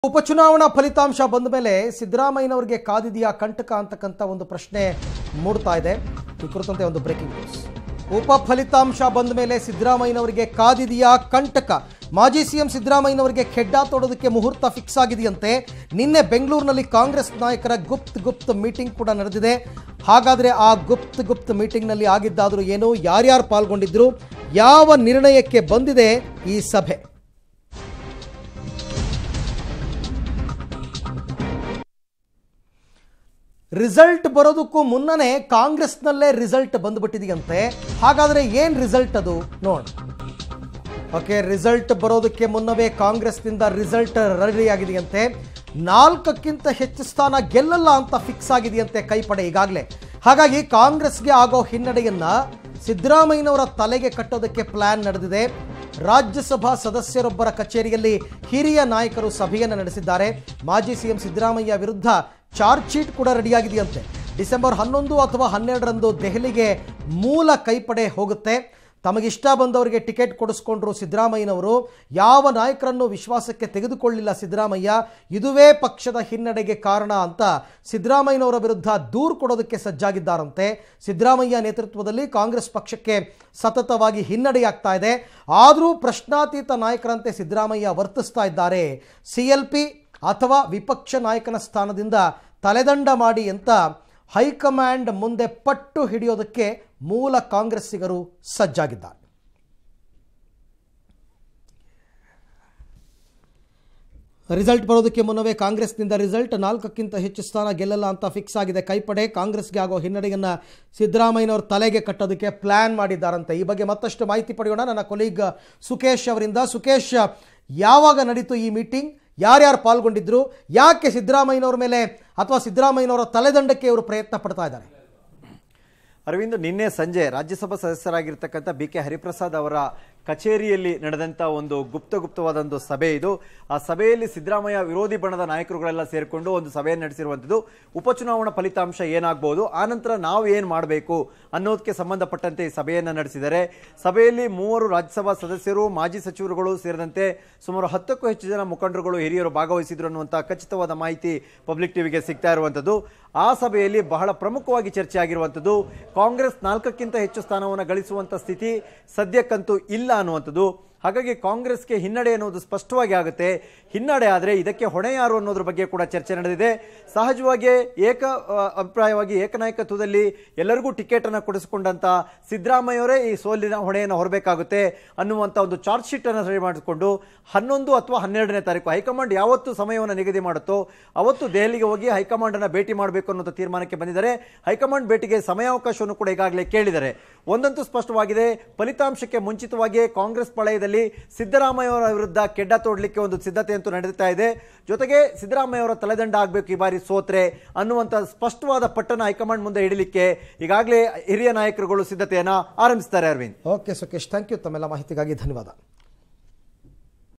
ಉಪಚುನಾವಣಾ ಫಲಿತಾಂಶ ಬಂದ ಮೇಲೆ ಸಿದ್ದರಾಮಯ್ಯನವರಿಗೆ ಕಾದಿದೆಯಾ ಕಂಟಕ ಅಂತಕ್ಕಂಥ ಒಂದು ಪ್ರಶ್ನೆ ಮೂಡ್ತಾ ಇದೆ ಈ ಕುರಿತಂತೆ ಒಂದು ಬ್ರೇಕಿಂಗ್ ನ್ಯೂಸ್ ಉಪ ಫಲಿತಾಂಶ ಬಂದ ಮೇಲೆ ಸಿದ್ದರಾಮಯ್ಯನವರಿಗೆ ಕಾದಿದೆಯಾ ಕಂಟಕ ಮಾಜಿ ಸಿಎಂ ಸಿದ್ದರಾಮಯ್ಯನವರಿಗೆ ಖೆಡ್ಡ ತೊಡೋದಕ್ಕೆ ಮುಹೂರ್ತ ಫಿಕ್ಸ್ ಆಗಿದೆಯಂತೆ ನಿನ್ನೆ ಬೆಂಗಳೂರಿನಲ್ಲಿ ಕಾಂಗ್ರೆಸ್ ನಾಯಕರ ಗುಪ್ತ್ ಗುಪ್ತ್ ಮೀಟಿಂಗ್ ಕೂಡ ನಡೆದಿದೆ ಹಾಗಾದರೆ ಆ ಗುಪ್ತ್ ಗುಪ್ತ್ ಮೀಟಿಂಗ್ನಲ್ಲಿ ಆಗಿದ್ದಾದರೂ ಏನು ಯಾರ್ಯಾರು ಪಾಲ್ಗೊಂಡಿದ್ರು ಯಾವ ನಿರ್ಣಯಕ್ಕೆ ಬಂದಿದೆ ಈ ಸಭೆ ರಿಸಲ್ಟ್ ಬರೋದಕ್ಕೂ ಮುನ್ನನೇ ಕಾಂಗ್ರೆಸ್ನಲ್ಲೇ ರಿಸಲ್ಟ್ ಬಂದ್ಬಿಟ್ಟಿದೆಯಂತೆ ಹಾಗಾದರೆ ಏನು ರಿಸಲ್ಟ್ ಅದು ನೋಡ ಓಕೆ ರಿಸಲ್ಟ್ ಬರೋದಕ್ಕೆ ಮುನ್ನವೇ ಕಾಂಗ್ರೆಸ್ನಿಂದ ರಿಸಲ್ಟ್ ರೆಡಿ ಆಗಿದೆಯಂತೆ ನಾಲ್ಕಕ್ಕಿಂತ ಹೆಚ್ಚು ಸ್ಥಾನ ಗೆಲ್ಲಲ್ಲ ಅಂತ ಫಿಕ್ಸ್ ಆಗಿದೆಯಂತೆ ಕೈಪಡೆ ಈಗಾಗಲೇ ಹಾಗಾಗಿ ಕಾಂಗ್ರೆಸ್ಗೆ ಆಗೋ ಹಿನ್ನಡೆಯನ್ನ ಸಿದ್ದರಾಮಯ್ಯನವರ ತಲೆಗೆ ಕಟ್ಟೋದಕ್ಕೆ ಪ್ಲಾನ್ ನಡೆದಿದೆ ರಾಜ್ಯಸಭಾ ಸದಸ್ಯರೊಬ್ಬರ ಕಚೇರಿಯಲ್ಲಿ ಹಿರಿಯ ನಾಯಕರು ಸಭೆಯನ್ನು ನಡೆಸಿದ್ದಾರೆ ಮಾಜಿ ಸಿಎಂ ಸಿದ್ದರಾಮಯ್ಯ ವಿರುದ್ಧ ಚಾರ್ಜ್ ಶೀಟ್ ಕೂಡ ರೆಡಿಯಾಗಿದೆಯಂತೆ ಡಿಸೆಂಬರ್ ಹನ್ನೊಂದು ಅಥವಾ ಹನ್ನೆರಡರಂದು ದೆಹಲಿಗೆ ಮೂಲ ಕೈಪಡೆ ಹೋಗುತ್ತೆ ತಮಗಿಷ್ಟ ಬಂದವರಿಗೆ ಟಿಕೆಟ್ ಕೊಡಿಸ್ಕೊಂಡ್ರು ಸಿದ್ದರಾಮಯ್ಯನವರು ಯಾವ ನಾಯಕರನ್ನು ವಿಶ್ವಾಸಕ್ಕೆ ತೆಗೆದುಕೊಳ್ಳಿಲ್ಲ ಸಿದ್ದರಾಮಯ್ಯ ಇದುವೇ ಪಕ್ಷದ ಹಿನ್ನಡೆಗೆ ಕಾರಣ ಅಂತ ಸಿದ್ದರಾಮಯ್ಯನವರ ವಿರುದ್ಧ ದೂರು ಕೊಡೋದಕ್ಕೆ ಸಜ್ಜಾಗಿದ್ದಾರಂತೆ ಸಿದ್ದರಾಮಯ್ಯ ನೇತೃತ್ವದಲ್ಲಿ ಕಾಂಗ್ರೆಸ್ ಪಕ್ಷಕ್ಕೆ ಸತತವಾಗಿ ಹಿನ್ನಡೆಯಾಗ್ತಾ ಇದೆ ಆದರೂ ಪ್ರಶ್ನಾತೀತ ನಾಯಕರಂತೆ ಸಿದ್ದರಾಮಯ್ಯ ವರ್ತಿಸ್ತಾ ಇದ್ದಾರೆ ಸಿ ಎಲ್ ಪಿ ಅಥವಾ ವಿಪಕ್ಷ ನಾಯಕನ ಸ್ಥಾನದಿಂದ ತಲೆದಂಡ ಮಾಡಿ ಅಂತ ಹೈಕಮಾಂಡ್ ಮುಂದೆ ಪಟ್ಟು ಹಿಡಿಯೋದಕ್ಕೆ ಮೂಲ ಕಾಂಗ್ರೆಸ್ಸಿಗರು ಸಜ್ಜಾಗಿದ್ದಾರೆ ರಿಸಲ್ಟ್ ಬರೋದಕ್ಕೆ ಮುನ್ನವೇ ಕಾಂಗ್ರೆಸ್ನಿಂದ ರಿಸಲ್ಟ್ ನಾಲ್ಕಕ್ಕಿಂತ ಹೆಚ್ಚು ಸ್ಥಾನ ಗೆಲ್ಲಲ್ಲ ಅಂತ ಫಿಕ್ಸ್ ಆಗಿದೆ ಕೈಪಡೆ ಕಾಂಗ್ರೆಸ್ಗೆ ಆಗೋ ಹಿನ್ನಡೆಯನ್ನು ಸಿದ್ದರಾಮಯ್ಯನವ್ರ ತಲೆಗೆ ಕಟ್ಟೋದಕ್ಕೆ ಪ್ಲ್ಯಾನ್ ಮಾಡಿದ್ದಾರಂತೆ ಈ ಬಗ್ಗೆ ಮತ್ತಷ್ಟು ಮಾಹಿತಿ ಪಡೆಯೋಣ ನನ್ನ ಕೊಲೀಗ್ ಸುಕೇಶ್ ಅವರಿಂದ ಸುಕೇಶ್ ಯಾವಾಗ ನಡೀತು ಈ ಮೀಟಿಂಗ್ ಯಾರ್ಯಾರು ಪಾಲ್ಗೊಂಡಿದ್ರು ಯಾಕೆ ಸಿದ್ದರಾಮಯ್ಯನವ್ರ ಮೇಲೆ ಅಥವಾ ಸಿದ್ದರಾಮಯ್ಯನವರ ತಲೆದಂಡಕ್ಕೆ ಇವರು ಪ್ರಯತ್ನ ಪಡ್ತಾ ಇದ್ದಾರೆ ಅರವಿಂದ್ ನಿನ್ನೆ ಸಂಜೆ ರಾಜ್ಯಸಭಾ ಸದಸ್ಯರಾಗಿರ್ತಕ್ಕಂಥ ಬಿ ಕೆ ಹರಿಪ್ರಸಾದ್ ಅವರ ಕಚೇರಿಯಲ್ಲಿ ನಡೆದಂಥ ಒಂದು ಗುಪ್ತ ಗುಪ್ತವಾದ ಸಭೆ ಇದು ಆ ಸಭೆಯಲ್ಲಿ ಸಿದ್ದರಾಮಯ್ಯ ವಿರೋಧಿ ಬಣದ ನಾಯಕರುಗಳೆಲ್ಲ ಸೇರಿಕೊಂಡು ಒಂದು ಸಭೆಯನ್ನು ನಡೆಸಿರುವಂಥದ್ದು ಉಪಚುನಾವಣಾ ಫಲಿತಾಂಶ ಏನಾಗಬಹುದು ಆನಂತರ ನಾವು ಏನು ಮಾಡಬೇಕು ಅನ್ನೋದಕ್ಕೆ ಸಂಬಂಧಪಟ್ಟಂತೆ ಈ ಸಭೆಯನ್ನು ನಡೆಸಿದ್ದಾರೆ ಸಭೆಯಲ್ಲಿ ಮೂವರು ರಾಜ್ಯಸಭಾ ಸದಸ್ಯರು ಮಾಜಿ ಸಚಿವರುಗಳು ಸೇರಿದಂತೆ ಸುಮಾರು ಹತ್ತಕ್ಕೂ ಹೆಚ್ಚು ಜನ ಮುಖಂಡರುಗಳು ಹಿರಿಯರು ಭಾಗವಹಿಸಿದ್ರು ಅನ್ನುವಂಥ ಖಚಿತವಾದ ಮಾಹಿತಿ ಪಬ್ಲಿಕ್ ಟಿವಿಗೆ ಸಿಗ್ತಾ ಇರುವಂಥದ್ದು ಆ ಸಭೆಯಲ್ಲಿ ಬಹಳ ಪ್ರಮುಖವಾಗಿ ಚರ್ಚೆ ಆಗಿರುವಂಥದ್ದು ಕಾಂಗ್ರೆಸ್ ನಾಲ್ಕಕ್ಕಿಂತ ಹೆಚ್ಚು ಸ್ಥಾನವನ್ನು ಗಳಿಸುವಂಥ ಸ್ಥಿತಿ ಸದ್ಯಕ್ಕಂತೂ ಇಲ್ಲ ಅನ್ನುವಂಥದ್ದು ಹಾಗಾಗಿ ಕಾಂಗ್ರೆಸ್ಗೆ ಹಿನ್ನಡೆ ಅನ್ನೋದು ಸ್ಪಷ್ಟವಾಗಿ ಆಗುತ್ತೆ ಹಿನ್ನಡೆ ಆದರೆ ಇದಕ್ಕೆ ಹೊಣೆ ಯಾರು ಅನ್ನೋದ್ರ ಬಗ್ಗೆ ಕೂಡ ಚರ್ಚೆ ನಡೆದಿದೆ ಸಹಜವಾಗಿ ಏಕ ಆ, ಅಭಿಪ್ರಾಯವಾಗಿ ಏಕನಾಯಕತ್ವದಲ್ಲಿ ಎಲ್ಲರಿಗೂ ಟಿಕೆಟ್ ಅನ್ನು ಕೊಡಿಸಿಕೊಂಡಂತ ಸಿದ್ದರಾಮಯ್ಯವರೇ ಈ ಸೋಲಿನ ಹೊಣೆಯನ್ನು ಹೊರಬೇಕಾಗುತ್ತೆ ಅನ್ನುವಂಥ ಒಂದು ಚಾರ್ಜ್ ಶೀಟ್ ಅನ್ನು ರೆಡಿ ಮಾಡಿಕೊಂಡು ಹನ್ನೊಂದು ಅಥವಾ ಹನ್ನೆರಡನೇ ತಾರೀಕು ಹೈಕಮಾಂಡ್ ಯಾವತ್ತು ಸಮಯವನ್ನು ನಿಗದಿ ಮಾಡುತ್ತೋ ಅವತ್ತು ದೆಹಲಿಗೆ ಹೋಗಿ ಹೈಕಮಾಂಡ್ ಅನ್ನ ಭೇಟಿ ಮಾಡಬೇಕು ಅನ್ನೋ ತೀರ್ಮಾನಕ್ಕೆ ಬಂದಿದ್ದಾರೆ ಹೈಕಮಾಂಡ್ ಭೇಟಿಗೆ ಸಮಯಾವಕಾಶವನ್ನು ಕೂಡ ಈಗಾಗಲೇ ಕೇಳಿದ್ದಾರೆ ಒಂದಂತೂ ಸ್ಪಷ್ಟವಾಗಿದೆ ಫಲಿತಾಂಶಕ್ಕೆ ಮುಂಚಿತವಾಗಿಯೇ ಕಾಂಗ್ರೆಸ್ ಪಾಳೆಯದಲ್ಲಿ ಸಿದ್ದರಾಮಯ್ಯ ಅವರ ವಿರುದ್ಧ ಕೆಡ್ಡ ತೋಡ್ಲಿಕ್ಕೆ ಒಂದು ಸಿದ್ಧತೆ ಅಂತೂ ನಡೀತಾ ಇದೆ ಜೊತೆಗೆ ಸಿದ್ದರಾಮಯ್ಯ ಅವರ ತಲೆದಂಡ ಆಗಬೇಕು ಈ ಬಾರಿ ಸೋತ್ರೆ ಅನ್ನುವಂಥ ಸ್ಪಷ್ಟವಾದ ಪಟ್ಟಣ ಹೈಕಮಾಂಡ್ ಮುಂದೆ ಇಡಲಿಕ್ಕೆ ಈಗಾಗಲೇ ಹಿರಿಯ ನಾಯಕರುಗಳು ಸಿದ್ಧತೆಯನ್ನ ಆರಂಭಿಸ್ತಾರೆ Arvind okay Sukesh thank you ತಮ್ಮೆಲ್ಲ ಮಾಹಿತಿಗಾಗಿ ಧನ್ಯವಾದ